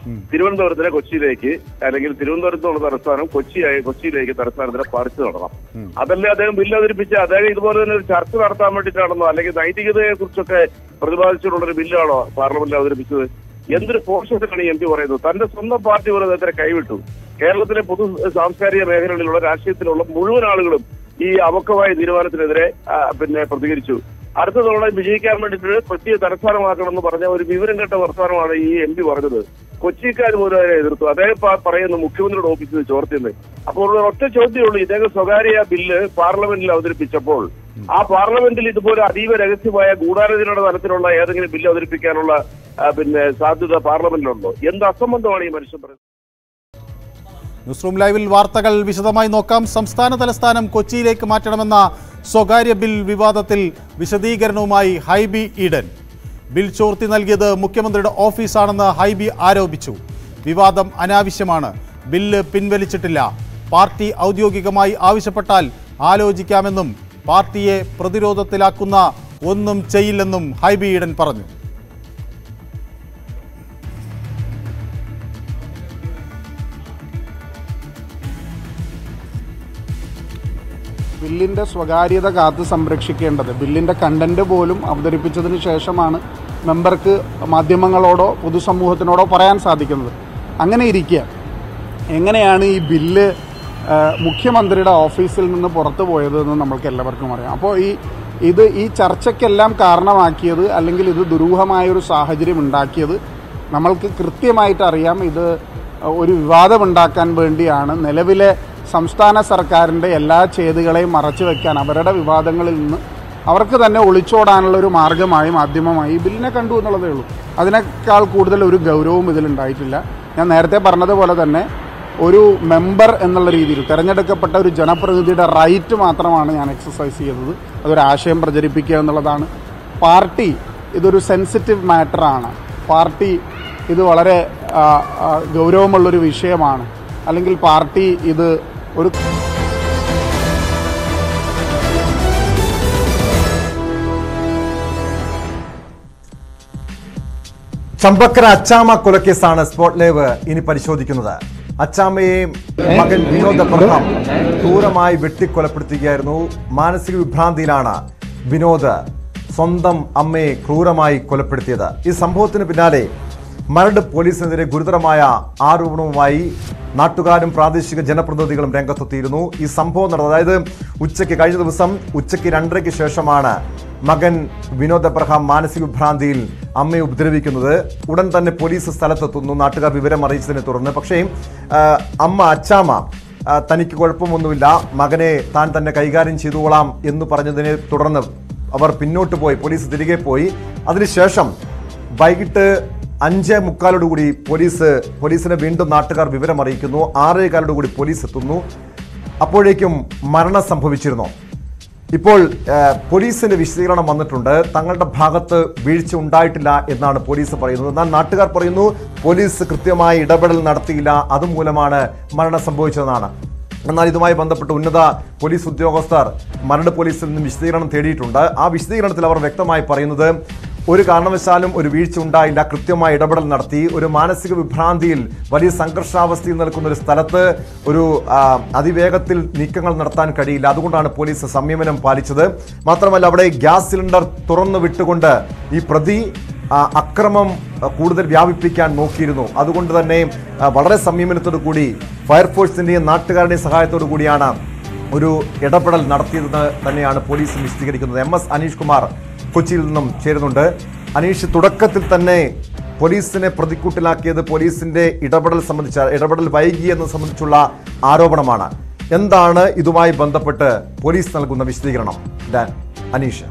[SPEAKER 8] തിരുവനന്തപുരത്തിനെ കൊച്ചിയിലേക്ക് അല്ലെങ്കിൽ തിരുവനന്തപുരത്തുള്ള തലസ്ഥാനം കൊച്ചിയായി കൊച്ചിയിലേക്ക് തലസ്ഥാനത്തിനെ പറിച്ചു നടണം അതല്ലേ അദ്ദേഹം ബില്ല് അവതരിപ്പിച്ച അദ്ദേഹം ഇതുപോലെ തന്നെ ഒരു ചർച്ച നടത്താൻ വേണ്ടിയിട്ടാണെന്നോ അല്ലെങ്കിൽ നൈതികതയെ കുറിച്ചൊക്കെ പ്രതിപാദിച്ചുകൊണ്ടുള്ള ഒരു ബില്ലാണോ പാർലമെന്റിൽ അവതരിപ്പിച്ചത് എന്തൊരു പോഷകമാണ് ഈ എം പി പറയുന്നത് തന്റെ സ്വന്തം പാർട്ടി പോലും അദ്ദേഹത്തെ കൈവിട്ടു കേരളത്തിലെ പൊതു സാംസ്കാരിക മേഖലകളിലുള്ള രാഷ്ട്രീയത്തിലുള്ള മുഴുവൻ ആളുകളും ഈ അപക്വമായ തീരുമാനത്തിനെതിരെ ആ, പിന്നെ പ്രതികരിച്ചു അടുത്ത തവണ വിജയിക്കാൻ വേണ്ടിയിട്ട് കൊച്ചിയെ തലസ്ഥാനമാക്കണമെന്ന് പറഞ്ഞ ഒരു വിവരം കെട്ട വർത്തമാനമാണ് ഈ എം പി പറഞ്ഞത് കൊച്ചിക്കാർ പോലും അതിനെ എതിർത്തു അദ്ദേഹം പ- പറയുന്നു മുഖ്യമന്ത്രിയുടെ ഓഫീസിൽ ചോർത്തിയെന്ന് അപ്പോൾ ഒരു ഒറ്റ ചോദ്യമുള്ളൂ ഇദ്ദേഹം സ്വകാര്യ ബില്ല് പാർലമെന്റിൽ അവതരിപ്പിച്ചപ്പോൾ ആ പാർലമെന്റിൽ ഇതുപോലെ അതീവ രഹസ്യമായ ഗൂഢാലോചനയുടെ തലത്തിലുള്ള ഏതെങ്കിലും ബില്ല് അവതരിപ്പിക്കാനുള്ള ആ, പിന്നെ സാധ്യത പാർലമെന്റിലുണ്ടോ എന്ത് അസംബന്ധമാണ് ഈ മനുഷ്യൻ പറയുന്നത്
[SPEAKER 7] ന്യൂസ് റൂം ലൈവിൽ വാർത്തകൾ വിശദമായി നോക്കാം സംസ്ഥാന തലസ്ഥാനം കൊച്ചിയിലേക്ക് മാറ്റണമെന്ന സ്വകാര്യ ബിൽ വിവാദത്തിൽ വിശദീകരണവുമായി ഹൈബി ഈഡൻ ബിൽ ചോർത്തി നൽകിയത് മുഖ്യമന്ത്രിയുടെ ഓഫീസാണെന്ന് ഹൈബി ആരോപിച്ചു വിവാദം അനാവശ്യമാണ് ബില്ല് പിൻവലിച്ചിട്ടില്ല പാർട്ടി ഔദ്യോഗികമായി ആവശ്യപ്പെട്ടാൽ ആലോചിക്കാമെന്നും പാർട്ടിയെ പ്രതിരോധത്തിലാക്കുന്ന ഒന്നും ചെയ്യില്ലെന്നും ഹൈബി ഈഡൻ പറഞ്ഞു
[SPEAKER 9] ബില്ലിൻ്റെ സ്വകാര്യത കാത്ത് സംരക്ഷിക്കേണ്ടത് ബില്ലിൻ്റെ കണ്ടന്റ് പോലും അവതരിപ്പിച്ചതിന് ശേഷമാണ് മെമ്പർക്ക് മാധ്യമങ്ങളോടോ പൊതുസമൂഹത്തിനോടോ പറയാൻ സാധിക്കുന്നത് അങ്ങനെ ഇരിക്കുക എങ്ങനെയാണ് ഈ ബില്ല് ആ, മുഖ്യമന്ത്രിയുടെ ഓഫീസിൽ നിന്ന് പുറത്തു പോയത് എന്ന് നമ്മൾക്ക് എല്ലാവർക്കും അറിയാം അപ്പോൾ ഈ ഇത് ഈ ചർച്ചയ്ക്കെല്ലാം കാരണമാക്കിയത് അല്ലെങ്കിൽ ഇത് ദുരൂഹമായൊരു സാഹചര്യം ഉണ്ടാക്കിയത് നമ്മൾക്ക് കൃത്യമായിട്ട് അറിയാം ഇത് ഒരു വിവാദമുണ്ടാക്കാൻ വേണ്ടിയാണ് നിലവിലെ സംസ്ഥാന സർക്കാരിൻ്റെ എല്ലാ ചെയ്തുകളെയും മറച്ചു വെക്കാൻ അവരുടെ വിവാദങ്ങളിൽ നിന്ന് അവർക്ക് തന്നെ ഒളിച്ചോടാനുള്ള ഒരു മാർഗമായി മാധ്യമമായി ഈ ബില്ലിനെ കണ്ടു എന്നുള്ളതേ ഉള്ളൂ അതിനേക്കാൾ കൂടുതൽ ഒരു ഗൗരവവും ഇതിലുണ്ടായിട്ടില്ല ഞാൻ നേരത്തെ പറഞ്ഞതുപോലെ തന്നെ ഒരു മെമ്പർ എന്നുള്ള രീതിയിൽ തിരഞ്ഞെടുക്കപ്പെട്ട ഒരു ജനപ്രതിനിധിയുടെ റൈറ്റ് മാത്രമാണ് ഞാൻ എക്സസൈസ് ചെയ്തത് അതൊരു ആശയം പ്രചരിപ്പിക്കുക എന്നുള്ളതാണ് പാർട്ടി ഇതൊരു സെൻസിറ്റീവ് മാറ്ററാണ് പാർട്ടി ഇത് വളരെ ആ, ആ, ഗൗരവമുള്ളൊരു വിഷയമാണ് അല്ലെങ്കിൽ പാർട്ടി ഇത് ഒരു
[SPEAKER 2] ചമ്പക്കര അച്ചാമ കൊലക്കേസാണ് സ്പോട്ട് ലൈവ് ഇനി പരിശോധിക്കുന്നത് അച്ചാമയെ മകൻ വിനോദ് അബ്രഹാം ക്രൂരമായി വെട്ടിക്കൊലപ്പെടുത്തുകയായിരുന്നു മാനസിക വിഭ്രാന്തിയിലാണ് വിനോദ് സ്വന്തം അമ്മയെ ക്രൂരമായി കൊലപ്പെടുത്തിയത് ഈ സംഭവത്തിന് പിന്നാലെ മരട് പോലീസിനെതിരെ ഗുരുതരമായ ആരോപണവുമായി നാട്ടുകാരും പ്രാദേശിക ജനപ്രതിനിധികളും രംഗത്തെത്തിയിരുന്നു ഈ സംഭവം നടന്നത് അതായത് ഉച്ചയ്ക്ക് കഴിഞ്ഞ ദിവസം ഉച്ചയ്ക്ക് രണ്ടരയ്ക്ക് ശേഷമാണ് മകൻ വിനോദ് അബ്രഹാം മാനസിക വിഭ്രാന്തിയിൽ അമ്മയെ ഉപദ്രവിക്കുന്നത് ഉടൻ തന്നെ പോലീസ് സ്ഥലത്തെത്തുന്നു നാട്ടുകാർ വിവരം അറിയിച്ചതിനെ തുടർന്ന് പക്ഷേ ആ, അമ്മ അച്ചാമ്മ ആ, തനിക്ക് കുഴപ്പമൊന്നുമില്ല മകനെ താൻ തന്നെ കൈകാര്യം ചെയ്തുകൊള്ളാം എന്ന് പറഞ്ഞതിനെ തുടർന്ന് അവർ പിന്നോട്ട് പോയി പോലീസ് തിരികെ പോയി അതിനുശേഷം വൈകിട്ട് അഞ്ചേ മുക്കാലോടുകൂടി പോലീസ് പോലീസിനെ വീണ്ടും നാട്ടുകാർ വിവരം അറിയിക്കുന്നു ആറേ കാലോടുകൂടി പോലീസ് എത്തുന്നു അപ്പോഴേക്കും മരണം സംഭവിച്ചിരുന്നു ഇപ്പോൾ ഏഹ്, പോലീസിന്റെ വിശദീകരണം വന്നിട്ടുണ്ട് തങ്ങളുടെ ഭാഗത്ത് വീഴ്ച ഉണ്ടായിട്ടില്ല എന്നാണ് പോലീസ് പറയുന്നത് എന്നാൽ നാട്ടുകാർ പറയുന്നു പോലീസ് കൃത്യമായി ഇടപെടൽ നടത്തിയില്ല അതുമൂലമാണ് മരണം സംഭവിച്ചതെന്നാണ് എന്നാൽ ഇതുമായി ബന്ധപ്പെട്ട് ഉന്നത പോലീസ് ഉദ്യോഗസ്ഥർ മരട് പോലീസിൽ നിന്ന് വിശദീകരണം തേടിയിട്ടുണ്ട് ആ വിശദീകരണത്തിൽ അവർ വ്യക്തമായി പറയുന്നത് ഒരു കാരണവശാലും ഒരു വീഴ്ച ഉണ്ടായില്ല കൃത്യമായ ഇടപെടൽ നടത്തി ഒരു മാനസിക വിഭ്രാന്തിയിൽ വലിയ സംഘർഷാവസ്ഥയിൽ നിൽക്കുന്ന ഒരു സ്ഥലത്ത് ഒരു ആ, അതിവേഗത്തിൽ നീക്കങ്ങൾ നടത്താൻ കഴിയില്ല അതുകൊണ്ടാണ് പോലീസ് സംയമനം പാലിച്ചത് മാത്രമല്ല അവിടെ ഗ്യാസ് സിലിണ്ടർ തുറന്നു വിട്ടുകൊണ്ട് ഈ പ്രതി ആ, അക്രമം ആ, കൂടുതൽ വ്യാപിപ്പിക്കാൻ നോക്കിയിരുന്നു അതുകൊണ്ട് തന്നെ ആ, വളരെ സംയമനത്തോടു കൂടി ഫയർഫോഴ്സിന്റെയും നാട്ടുകാരുടെയും സഹായത്തോടു കൂടിയാണ് ഒരു ഇടപെടൽ നടത്തിയതെന്ന് തന്നെയാണ് പോലീസ് വിശദീകരിക്കുന്നത് എം എസ് അനീഷ് കുമാർ കൊച്ചിയിൽ നിന്നും ചേരുന്നുണ്ട് അനീഷ് തുടക്കത്തിൽ തന്നെ പോലീസിനെ പ്രതിക്കൂട്ടിലാക്കിയത് പോലീസിന്റെ ഇടപെടൽ സംബന്ധിച്ച ഇടപെടൽ വൈകി എന്ന് സംബന്ധിച്ചുള്ള ആരോപണമാണ് എന്താണ് ഇതുമായി ബന്ധപ്പെട്ട് പോലീസ് നൽകുന്ന വിശദീകരണം ഡാൻ അനീഷ്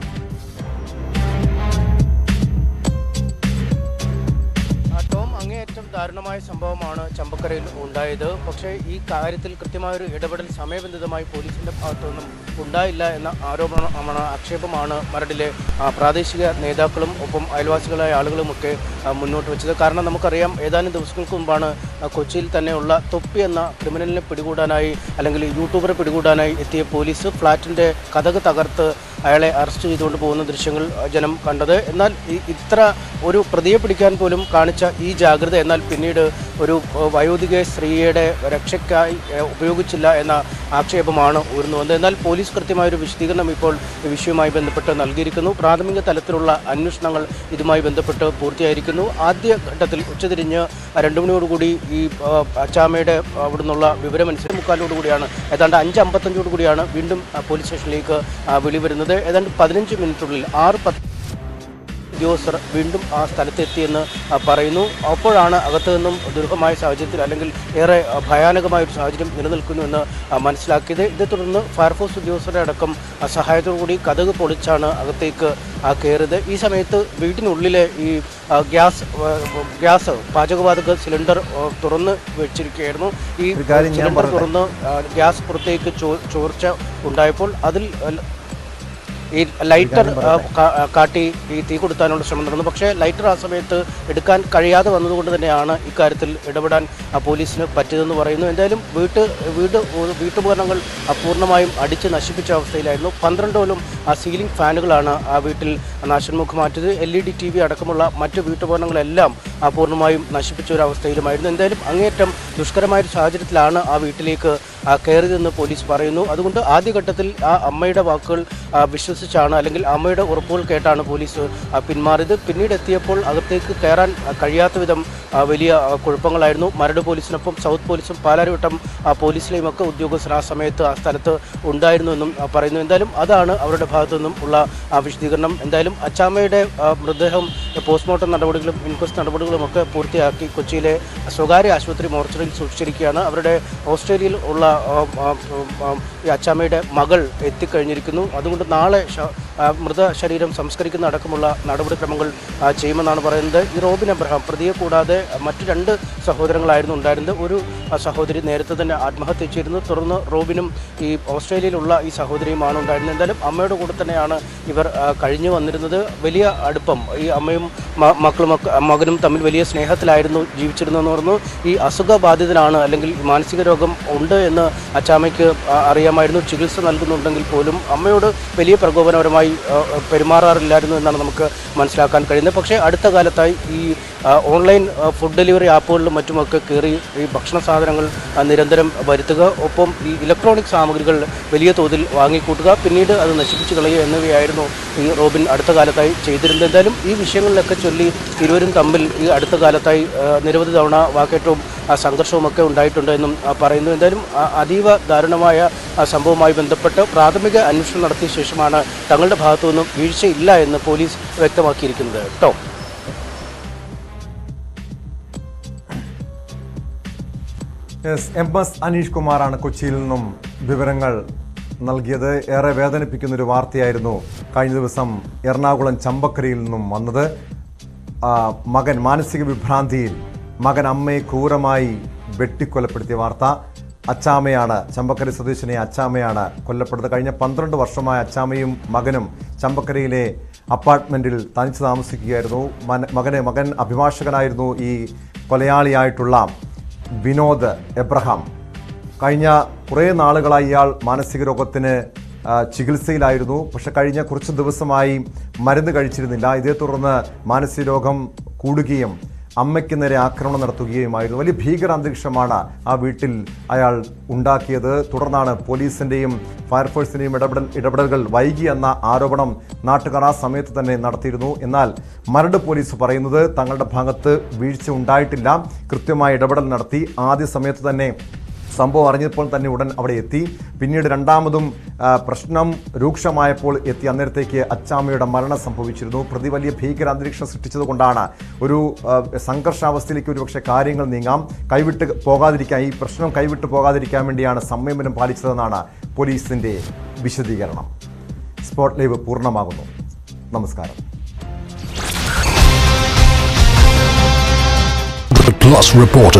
[SPEAKER 10] ആ, ടോം അങ്ങേയറ്റം ദാരുണമായ സംഭവമാണ് ചമ്പക്കരയിൽ ഉണ്ടായത് പക്ഷേ ഈ കാര്യത്തിൽ കൃത്യമായൊരു ഇടപെടൽ സമയബന്ധിതമായി പോലീസിന്റെ ഭാഗത്തുനിന്നും ഉണ്ടായില്ല എന്ന ആരോപണമാണ് ആക്ഷേപമാണ് മരടിലെ ആ, പ്രാദേശിക നേതാക്കളും ഒപ്പം അയൽവാസികളായ ആളുകളുമൊക്കെ ആ, മുന്നോട്ട് വെച്ചത് കാരണം നമുക്കറിയാം ഏതാനും ദിവസങ്ങൾക്ക് മുമ്പാണ് ആ, കൊച്ചിയിൽ തന്നെയുള്ള തൊപ്പി എന്ന ക്രിമിനലിനെ പിടികൂടാനായി അല്ലെങ്കിൽ യൂട്യൂബറെ പിടികൂടാനായി എത്തിയ പോലീസ് ഫ്ളാറ്റിന്റെ കഥക് തകർത്ത് അയാളെ അറസ്റ്റ് ചെയ്തുകൊണ്ട് പോകുന്ന ദൃശ്യങ്ങൾ ജനം കണ്ടത് എന്നാൽ ഈ ഇത്ര ഒരു പ്രതിയെ പിടിക്കാൻ പോലും കാണിച്ച ഈ ജാഗ്രത എന്നാൽ പിന്നീട് ഒരു ഏഹ്, വയോധിക സ്ത്രീയുടെ രക്ഷയ്ക്കായി ഏഹ്, ഉപയോഗിച്ചില്ല എന്ന ആക്ഷേപമാണ് ഉയർന്നു വന്നത് എന്നാൽ പോലീസ് കൃത്യമായൊരു വിശദീകരണം ഇപ്പോൾ ഈ വിഷയവുമായി ബന്ധപ്പെട്ട് നൽകിയിരിക്കുന്നു പ്രാഥമിക തലത്തിലുള്ള അന്വേഷണങ്ങൾ ഇതുമായി ബന്ധപ്പെട്ട് പൂർത്തിയായിരിക്കുന്നു ആദ്യ ഘട്ടത്തിൽ ഉച്ചതിരിഞ്ഞ് രണ്ട് മണിയോടുകൂടി ഈ ആ, അച്ചാമ്മയുടെ അവിടുന്നുള്ള വിവരമനുസരിച്ച് മുക്കാലോടുകൂടിയാണ് ഏതാണ്ട് അഞ്ച് അമ്പത്തഞ്ചോട് കൂടിയാണ് വീണ്ടും ആ, പോലീസ് സ്റ്റേഷനിലേക്ക് ആ, വിളി വരുന്നത് ഏതാണ്ട് പതിനഞ്ച് മിനിറ്റുള്ളിൽ ആറ് പത്ത് ഉദ്യോഗസ്ഥർ വീണ്ടും ആ സ്ഥലത്തെത്തിയെന്ന് ആ, പറയുന്നു അപ്പോഴാണ് അകത്തു നിന്നും ദുരൂഹമായ സാഹചര്യത്തിൽ അല്ലെങ്കിൽ ഏറെ ആ, ഭയാനകമായ ഒരു സാഹചര്യം നിലനിൽക്കുന്നുവെന്ന് ആ, മനസ്സിലാക്കിയത് ഇതേ തുടർന്ന് ഫയർഫോഴ്സ് ഉദ്യോഗസ്ഥരുടെ അടക്കം ആ, സഹായത്തോടുകൂടി കഥക് പൊളിച്ചാണ് അകത്തേക്ക് ആ, കയറിയത് ഈ സമയത്ത് വീട്ടിനുള്ളിലെ ഈ ആ, ഗ്യാസ് ആ, ഗ്യാസ് പാചകവാതക സിലിണ്ടർ ആ, തുറന്ന് വെച്ചിരിക്കുകയായിരുന്നു ഈ
[SPEAKER 2] ഒരു കാര്യം ഞാൻ
[SPEAKER 10] സിലിണ്ടർ
[SPEAKER 2] പറയട്ടെ.
[SPEAKER 10] തുറന്ന് ആ, ഗ്യാസ് പുറത്തേക്ക് ചോ- ചോർച്ച ഉണ്ടായപ്പോൾ അതിൽ ആ, ഈ ലൈറ്റർ ആ, കാ- ആ, കാട്ടി ഈ തീ കൊടുത്താനുള്ള ശ്രമം നടന്നു പക്ഷേ ലൈറ്റർ ആ സമയത്ത് എടുക്കാൻ കഴിയാതെ വന്നതുകൊണ്ട് തന്നെയാണ് ഇക്കാര്യത്തിൽ ഇടപെടാൻ ആ, പോലീസിന് പറ്റിയതെന്ന് പറയുന്നു എന്തായാലും വീട്ട് വീട് വീട്ടുപകരണങ്ങൾ ആ, പൂർണ്ണമായും അടിച്ച് നശിപ്പിച്ച അവസ്ഥയിലായിരുന്നു പന്ത്രണ്ടോളം ആ സീലിംഗ് ഫാനുകളാണ് ആ വീട്ടിൽ നാശന്മുഖം മാറ്റിയത് L E D T V അടക്കമുള്ള മറ്റ് വീട്ടുപകരണങ്ങളെല്ലാം ആ, പൂർണ്ണമായും നശിപ്പിച്ച ഒരു അവസ്ഥയിലുമായിരുന്നു എന്തായാലും അങ്ങേയറ്റം ദുഷ്കരമായ ഒരു സാഹചര്യത്തിലാണ് ആ വീട്ടിലേക്ക് ആ, കയറിയതെന്ന് പോലീസ് പറയുന്നു അതുകൊണ്ട് ആദ്യഘട്ടത്തിൽ ആ അമ്മയുടെ വാക്കുകൾ ആ, വിശ്വസിച്ചാണ് അല്ലെങ്കിൽ അമ്മയുടെ ഉറപ്പുകൾ കേട്ടാണ് പോലീസ് ആ, പിന്മാറിയത് പിന്നീട് എത്തിയപ്പോൾ അകത്തേക്ക് കയറാൻ ആ, കഴിയാത്ത വിധം ആ, വലിയ ആ, കുഴപ്പങ്ങളായിരുന്നു മരട് പോലീസിനൊപ്പം സൗത്ത് പോലീസും പാലാരിവട്ടം ആ, പോലീസിലെയും ഒക്കെ ഉദ്യോഗസ്ഥർ ആ സമയത്ത് ആ സ്ഥലത്ത് ഉണ്ടായിരുന്നുവെന്നും ആ, പറയുന്നു എന്തായാലും അതാണ് അവരുടെ ഭാഗത്തു നിന്നും ഉള്ള ആ, വിശദീകരണം എന്തായാലും അച്ചാമ്മയുടെ ആ, മൃതദേഹം പോസ്റ്റ്മോർട്ടം നടപടികളും ഇൻക്വസ്റ്റ് നടപടികളും ഒക്കെ പൂർത്തിയാക്കി കൊച്ചിയിലെ സ്വകാര്യ ആശുപത്രി മോർച്ചറിയിൽ സൂക്ഷിച്ചിരിക്കുകയാണ് അവരുടെ ഓസ്ട്രേലിയയിൽ ഉള്ള ആ, ആ, ആ, ഈ അച്ചാമ്മയുടെ മകൾ എത്തിക്കഴിഞ്ഞിരിക്കുന്നു അതുകൊണ്ട് നാളെ ശ- ആ, മൃത ശരീരം സംസ്കരിക്കുന്ന അടക്കമുള്ള നടപടിക്രമങ്ങൾ ആ, ചെയ്യുമെന്നാണ് പറയുന്നത് ഈ റോബിൻ എബ്രഹാം പ്രതിയെ കൂടാതെ മറ്റു രണ്ട് സഹോദരങ്ങളായിരുന്നു ഉണ്ടായിരുന്നത് ഒരു ആ, സഹോദരി നേരത്തെ തന്നെ ആത്മഹത്യ ചെയ്തിരുന്നു തുടർന്ന് റോബിനും ഈ ഓസ്ട്രേലിയയിലുള്ള ഈ സഹോദരിയുമാണ് ഉണ്ടായിരുന്നത് എന്തായാലും അമ്മയുടെ കൂടെ തന്നെയാണ് ഇവർ ആ, കഴിഞ്ഞു വന്നിരുന്നത് വലിയ അടുപ്പം ഈ അമ്മയും മ- മക്കളും ഒക്കെ മകനും തമ്മിൽ വലിയ സ്നേഹത്തിലായിരുന്നു ജീവിച്ചിരുന്നതെന്ന് പറഞ്ഞു ഈ അസുഖബാധിതനാണ് അല്ലെങ്കിൽ ഈ മാനസിക രോഗം ഉണ്ട് എന്ന് അച്ചാമ്മയ്ക്ക് ആ, അറിയാമായിരുന്നു ചികിത്സ നൽകുന്നുണ്ടെങ്കിൽ പോലും അമ്മയോട് വലിയ പ്രകോപനപരമായി ആ, പെരുമാറാറില്ലായിരുന്നു എന്നാണ് നമുക്ക് മനസ്സിലാക്കാൻ കഴിയുന്നത് പക്ഷേ അടുത്ത കാലത്തായി ഈ ആ, ഓൺലൈൻ ആ, ഫുഡ് ഡെലിവറി ആപ്പുകളിലും മറ്റുമൊക്കെ കയറി ഈ ഭക്ഷണ സാധനങ്ങൾ ആ, നിരന്തരം വരുത്തുക ഒപ്പം ഈ ഇലക്ട്രോണിക് സാമഗ്രികൾ വലിയ തോതിൽ വാങ്ങിക്കൂട്ടുക പിന്നീട് അത് നശിപ്പിച്ചു കളയുക എന്നിവയായിരുന്നു ഈ റോബിൻ അടുത്ത കാലത്തായി ചെയ്തിരുന്നത് എന്തായാലും ഈ വിഷയങ്ങളിലൊക്കെ ചൊല്ലി ഇരുവരും തമ്മിൽ ഈ അടുത്ത കാലത്തായി ആ, നിരവധി തവണ വാക്കേറ്റവും ആ, സംഘർഷവുമൊക്കെ ഉണ്ടായിട്ടുണ്ട് എന്നും ആ, പറയുന്നു എന്തായാലും ആ, അതീവ ദാരുണമായ ആ, സംഭവവുമായി ബന്ധപ്പെട്ട് പ്രാഥമിക അന്വേഷണം നടത്തിയ ശേഷമാണ് തങ്ങളുടെ ഭാഗത്തു നിന്നും വീഴ്ചയില്ല എന്ന് പോലീസ് വ്യക്തമാക്കിയിരിക്കുന്നത് കേട്ടോ
[SPEAKER 2] യെസ് എം എസ് അനീഷ് കുമാറാണ് കൊച്ചിയിൽ നിന്നും വിവരങ്ങൾ നൽകിയത് ഏറെ വേദനിപ്പിക്കുന്ന ഒരു വാർത്തയായിരുന്നു കഴിഞ്ഞ ദിവസം എറണാകുളം ചമ്പക്കരയിൽ നിന്നും വന്നത് ആ, മകൻ മാനസിക വിഭ്രാന്തിയിൽ മകൻ അമ്മയെ ക്രൂരമായി വെട്ടിക്കൊലപ്പെടുത്തിയ വാർത്ത അച്ചാമയാണ് ചമ്പക്കര സ്വദേശിനെ അച്ചാമയാണ് കൊല്ലപ്പെടുന്നത് കഴിഞ്ഞ പന്ത്രണ്ട് വർഷമായ അച്ചാമയും മകനും ചമ്പക്കരയിലെ അപ്പാർട്ട്മെൻറ്റിൽ തനിച്ച് താമസിക്കുകയായിരുന്നു മന- മകന് മകൻ അഭിഭാഷകനായിരുന്നു ഈ കൊലയാളിയായിട്ടുള്ള വിനോദ് എബ്രഹാം കഴിഞ്ഞ കുറേ നാളുകളായി ഇയാൾ മാനസിക രോഗത്തിന് ആ, ചികിത്സയിലായിരുന്നു പക്ഷെ കഴിഞ്ഞ കുറച്ച് ദിവസമായി മരുന്ന് കഴിച്ചിരുന്നില്ല ഇതേ തുടർന്ന് മാനസിക രോഗം കൂടുകയും അമ്മയ്ക്ക് നേരെ ആക്രമണം നടത്തുകയുമായിരുന്നു വലിയ ഭീകര അന്തരീക്ഷമാണ് ആ വീട്ടിൽ അയാൾ ഉണ്ടാക്കിയത് തുടർന്നാണ് പോലീസിൻ്റെയും ഫയർഫോഴ്സിൻ്റെയും ഇടപെടൽ ഇടപെടലുകൾ വൈകി എന്ന ആരോപണം നാട്ടുകാർ ആ സമയത്ത് തന്നെ നടത്തിയിരുന്നു എന്നാൽ മരട് പോലീസ് പറയുന്നത് തങ്ങളുടെ ഭാഗത്ത് വീഴ്ച ഉണ്ടായിട്ടില്ല കൃത്യമായ ഇടപെടൽ നടത്തി ആദ്യ സമയത്ത് തന്നെ സംഭവം അറിഞ്ഞപ്പോൾ തന്നെ ഉടൻ അവിടെ എത്തി പിന്നീട് രണ്ടാമതും ആ, പ്രശ്നം രൂക്ഷമായപ്പോൾ എത്തി അന്നേരത്തേക്ക് അച്ചാമ്മയുടെ മരണം സംഭവിച്ചിരുന്നു പ്രതി വലിയ ഭീകര അന്തരീക്ഷം സൃഷ്ടിച്ചതുകൊണ്ടാണ് ഒരു ആ, സംഘർഷാവസ്ഥയിലേക്ക് ഒരുപക്ഷെ കാര്യങ്ങൾ നീങ്ങാം കൈവിട്ട് പോകാതിരിക്കാൻ ഈ പ്രശ്നം കൈവിട്ട് പോകാതിരിക്കാൻ വേണ്ടിയാണ് സംയമനം പാലിച്ചതെന്നാണ് പോലീസിൻ്റെ വിശദീകരണം സ്പോട്ട് ലൈവ് പൂർണ്ണമാകുന്നു നമസ്കാരം
[SPEAKER 5] The Plus Reporters.